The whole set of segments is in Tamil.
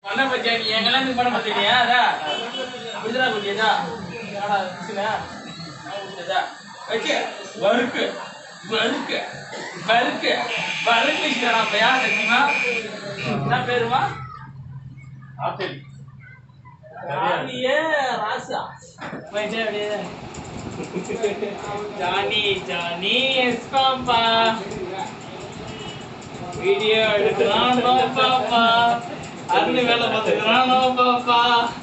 பண்ண பத்தியா நீ எங்கெல்லாம் இருந்து பண்ண பார்த்தியா அதான் அப்படிதான் பத்தியா ஆடா இருக்குண்ணா ஊத்துதா வச்சு வறுக்கு வறுக்கு வறுக்கு வறுக்கு வச்சுக்கிறா பையா சத்தியமா என்ன பேருமா ஆப்பிள் ராணியே ராசா போயிட்டே அப்படியே ஜானி ஜானி எஸ்பாம்பா வீடியோ எடுக்கிறானோ பாப்பா அருண் வேலை பார்த்துக்கிறானோ பாப்பா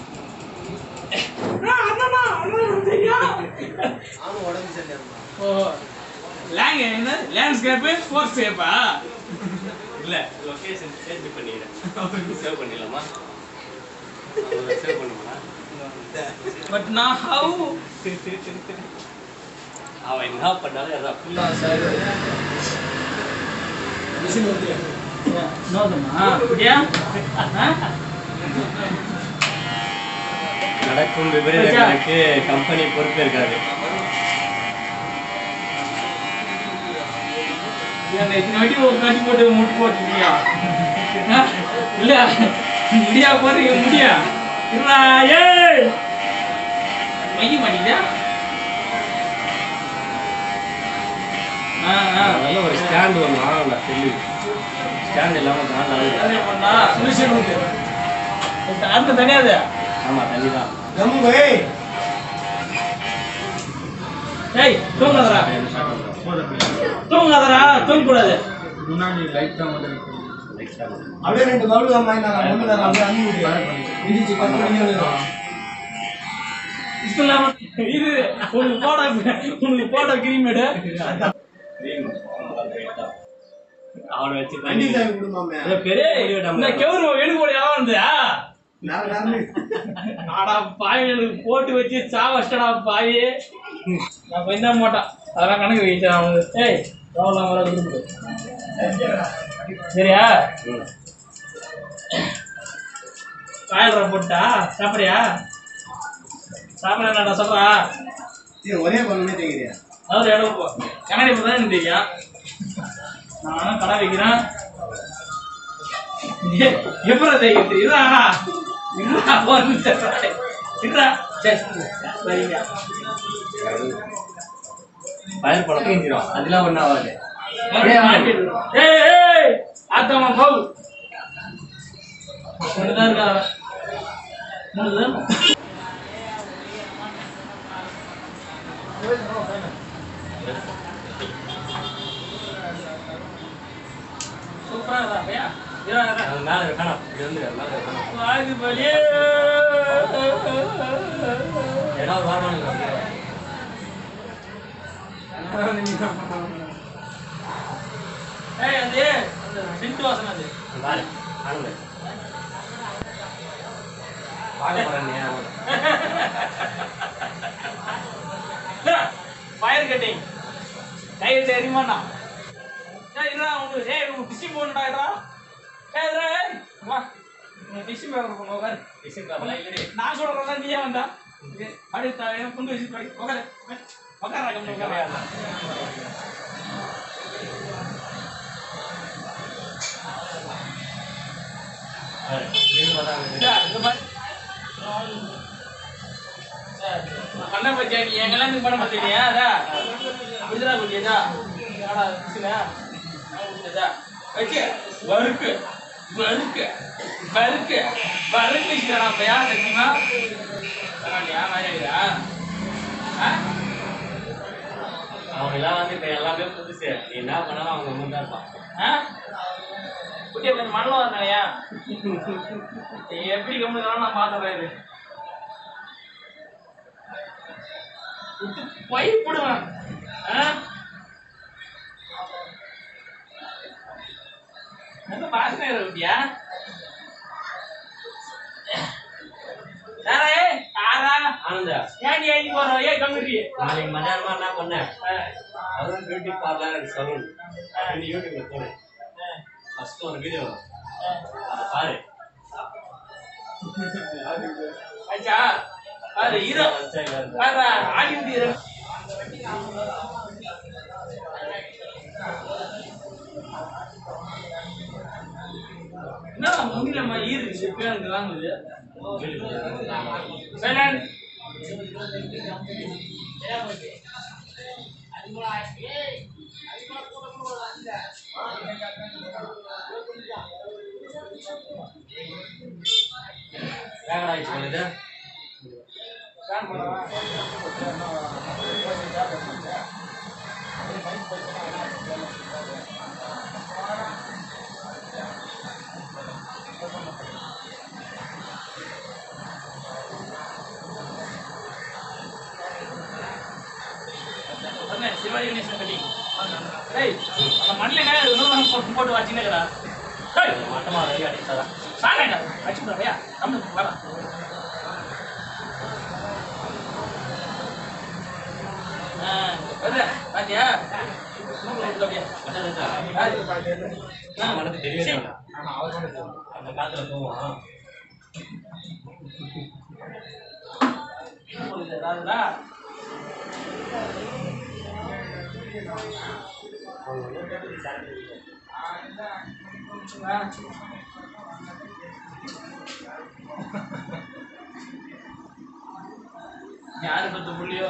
அண்ணா அண்ணா தெரியா நானும் உடம்பு சரியில்லைம்மா ஓ லேங் என்ன லேண்ட்ஸ்கேப்பு ஃபோர்ஸ் ஷேப்பா இல்ல லொகேஷன் சேஞ்ச் பண்ணிடுறேன் சேவ் பண்ணிடலாமா சேவ் பண்ணுமா பட் நான் ஹவு அவன் என்ன பண்ணாலும் அதான் ஃபுல்லா மிஷின் வந்து நோதமா அப்படியா நடக்கும் விபரீதங்களுக்கு கம்பெனி பொறுப்பேற்காது எத்தனை வாட்டி ஒரு கட்டி போட்டு முட்டு போட்டுருக்கியா இல்ல முடியா போறீங்க முடியா இல்லா ஏய் மைய மாட்டீங்களா ஆ ஆ நல்ல ஒரு ஸ்டாண்ட் ஒன்று வாங்கல சொல்லி ஸ்டாண்ட் இல்லாமல் தான் நல்லது அதே பண்ணா மிஷின் உண்டு அந்த தனியாது ஆமாம் தண்ணி தான் நம்ம ஏய் ஏய் தூங்காதடா தூங்காதடா தூங்கக்கூடாது முன்னாடி லைட் தான் வந்து லைட் ஸ்டாண்ட் அப்படியே ரெண்டு பவுல் தான் வாங்கி நான் ஒண்ணு தான் அப்படியே அள்ளி விட்டு இடிச்சு பத்து மணி வந்துடும் இஸ்லாம் இது உனக்கு போட உனக்கு போட கிரீமேடு அவனை வச்சு வண்டி பண்ணி சாவி கொடுமாமே பெரிய இந்த கெவுரு எடுக்க போய் எவன் வந்தா நான் நான் ஆடா பாய்களுக்கு போட்டு வச்சு சாவஸ்டடா பாய் நான் போய் தான் மாட்டான் அதெல்லாம் கணக்கு வைச்சேன் அவனுக்கு ஏய் எவ்வளோ வர விரும்பு சரியா ம். காயல்ற போட்டா சாப்பிட்றியா சாப்பிட நான் சொல்றா இது ஒரே பண்ணுமே தெரியுறியா அதாவது இடம் போ கண்ணாடி போ தான் எனக்கு தெரியும் நானும் கடை வைக்கிறேன் எப்படா தெரியும் இதுடா இல்லடா ஒரு நிமிஷம் இல்லடா சரி சரிங்க ஃபயர் பண்ண போயிடும் அதெல்லாம் ஒன்றும் ஆகாது ஏய் ஏய் ஆத்தமா பவு ஒண்ணுதான் இருக்கா அவன். மூணுதான் சூப்பரா இருக்கா பையா இரா இரா அது மேலே வேணாம் இது வந்து மேலே வேணாம் வாது பலியே ஏதாவது வாங்கணும் ஏய் அது அந்த சென்ட் வாசனை அது பாரு வாங்க பார்க்க போகிறேன் நீ ஃபயர் கட்டிங் கையில் தெரியுமாண்ணா ஏய் இருடா உனக்கு ஏய் உனக்கு ஃபிஷிங் போகணுடா இருடா ஏய் இருடா ஏய் வா உனக்கு ஃபிஷிங் பேப்பர் போங்க உட்காரு டிசைன் காப்பெல்லாம் இல்லடி நான் சொல்கிறதா நீ ஏன் வந்தா அப்படியே கொண்டு வச்சு போய் உட்காரு உட்காரா கம்மி உட்காரா பாரு இது வராங்க சார், இங்க பாரு. சார், பண்ண பத்தியா நீ எங்கெல்லாம் இருந்து பண்ண பார்த்தியா அதான் அப்படிதான் பத்தியா ஆடா இருக்குண்ணா ஊத்துதா வச்சு வறுக்கு வறுக்கு வறுக்கு வறுக்கு வச்சுக்கிறா பையா சத்தியமா பரவாயில்லையா மாதிரியா ஆ அவங்க எல்லாம் வந்து இப்போ எல்லாமே புதுசு நீ என்ன பண்ணாலும் அவங்க முன் தான் இருப்பான் ஆ குட்டியை கொஞ்சம் மண்ணில் வந்தாயா நீ எப்படி கம்முனாலும் நான் பார்த்துறேன் இது விட்டு பயப்படுவேன் ஆ நல்ல வாசனை இருக்கியா யாரா ஏய் யாரா ஆனந்தா ஏன் நீ எழுதி போறோம் ஏன் கம்மிடுறீ நாளைக்கு மதியானமா என்ன பண்ண அதுவும் பியூட்டி பார்லர் சலூன் நீ யூடியூப்ல போடு ஃபர்ஸ்ட் ஒரு வீடியோ அதை பாரு ஆச்சா அது ஹீரோ வச்சா இல்ல இருந்தா. பாரு ஆடி விட்டு என்ன முடியலம்மா ஈரு பேருந்து வாங்குது சைலண்ட் வேகடா ஆயிடுச்சு இது அண்ணே, சிவாஜி கணேசன் கட்டி ஏய் அந்த மண்ணில் என்ன இன்னும் போட்டு போட்டு வச்சுக்கிறா ஏய் மட்டமா ரெடி அடிச்சாரா சாங்கடா வச்சு போறியா நம்ம வர ஆ வருது பாத்தியா அப்படியே நான் மனது தெரியவே அந்த காத்துல போவான் ராதுடா யாரு பத்து புள்ளியோ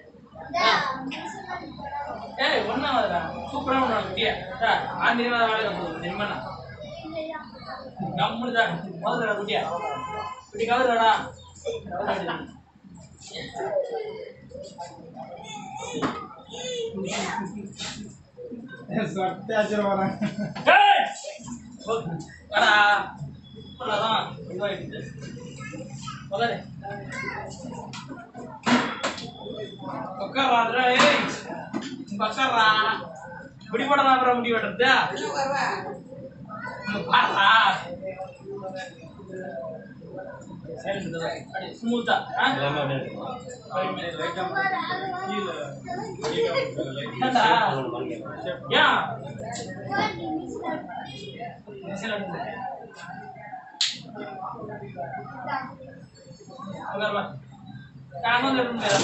ஏய் ஒன்றும் ஆகுதுடா சூப்பராக ஒன்று குட்டியா ஆந்திரியமாக வேலை போகுது நிம்மனா கம்முனு தான் கவுதுடா குட்டியா இப்படி கவுதுடா சொட்டை அடிச்சிட வரேன் ஏய்! வாடா அவ்வளோதான் இதுவாகிடுச்சு உட்காரு உட்கார்றா ஏய் உட்கார்றா இப்படி போடலாம் அப்புறம் முடி வெட்டுறது பாடுறா ஸ்மூத்தா எல்லாமே அப்படியே இருக்குமா ஏன்டா? ஏன் காணும்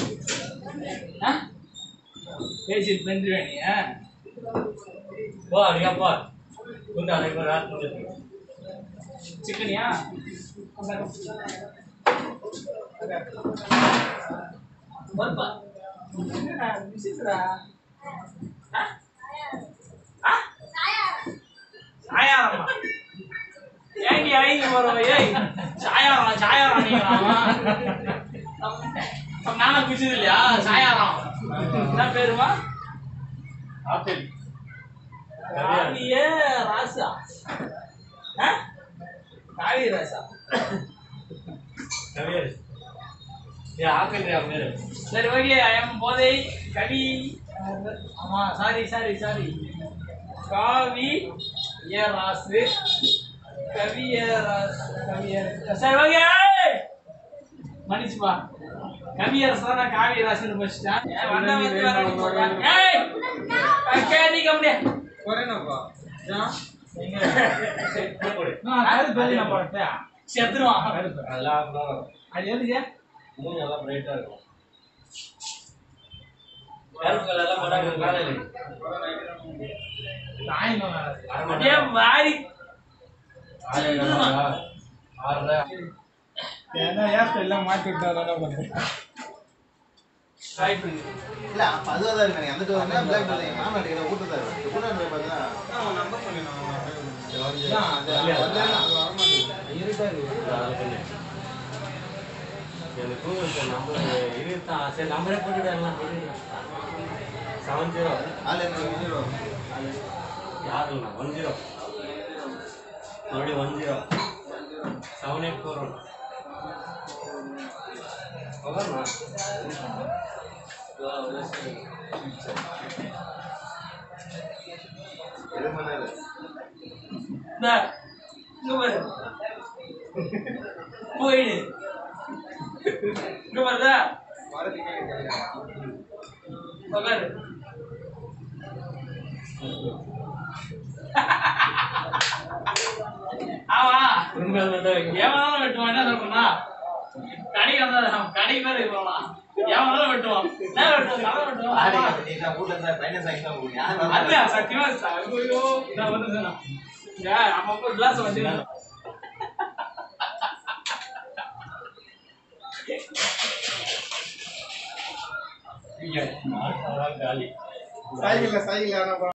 பேசி வந்துடுவேன் போ அடியாப்பா குண்டு அடைக்கு ராத் முடிஞ்சது சிக்கனியா வருப்பா என்னடா விசிட்டுடா ஆ ஆ சாயாரமா ஏண்டி ஐந்து வரும் ஏய் சாயாரம் சாயாரம் நீங்களாமா நானும் குடிச்சது இல்லையா சாயாரம் என்ன பேருமா ஆப்பிள் காவிய ராசா ஆ? காவிய ராசா கவியர் ஏ ஆப்பிள் அவன் பேரு சரி ஓகே ஐஎம் போதை கவி ஆமா சாரி சாரி சாரி காவி ஏ ராசு கவிய ராசு கவியர் சரி ஓகே மன்னிச்சுப்பா கவியரசு தான் நான் காவிய ராசுன்னு வச்சுட்டேன் ஏன் வந்த வந்து வேற ஒண்ணு சொல்றாங்க. ஏய் கேடி கம்பெனி வரேனப்பா என்ன போடு செத்துருவான் அதெல்லாம் அப்புறம் அது எதுக்கு மூணு நல்லா பிரைட்டா இருக்கும் கருப்பு கலர் எல்லாம் போட்டா காலையில் அரை மணி அப்படியே நேரம் வாரி ஆறரை ஆறரை ஏன்னா ஏன் எல்லாம் மாட்டி விட்டாரு என்ன பண்றது ட்ரை பண்ணு இல்ல அப்ப அதுதான் இருக்கு எனக்கு அந்த டோர் தான் பிளாக் டோர் மாமா கிட்ட ஊட்டு தான் ஊட்டு தான் பார்த்தா அவன் நம்பர் பண்ணினான் அதான் அது வரலன்னா இருட்டா இருக்கு அது பண்ணு. எனக்கு இப்போ நம்பர் இருபத்தான் சரி நம்பரே போட்டுவிட எல்லாம் செவன் ஜீரோ ஆள் என்ன செஞ்சிடும் யாருண்ணா ஒன் ஜீரோ மறுபடியும் one zero seven eight four one அவ்வளோண்ணா எது பண்ணாரு இந்த இங்க பாரு போயிடு இங்க பாருதா உட்காரு ஆமா உண்மையாக மட்டும் வைங்க. எவனாலும் வெட்டுவான் என்ன சொல்றா கடைக்கு வந்தா கடைக்கு பேர் போகலாம் எவனாலும் வெட்டுவான் என்ன வெட்டுவான் கதை வெட்டுவான் ஆடி நீ நான் வீட்ல இருந்தா பையனை சாய்க்கு தான் போறீங்க யார் அல்ல சத்தியமா ச- ஐயோ நான் வந்து சொன்னேன் ஏன் அப்பப்போ கிளாஸ் வந்து மாட்டாதான் காலி சைக்கிள்ல சைக்கிள்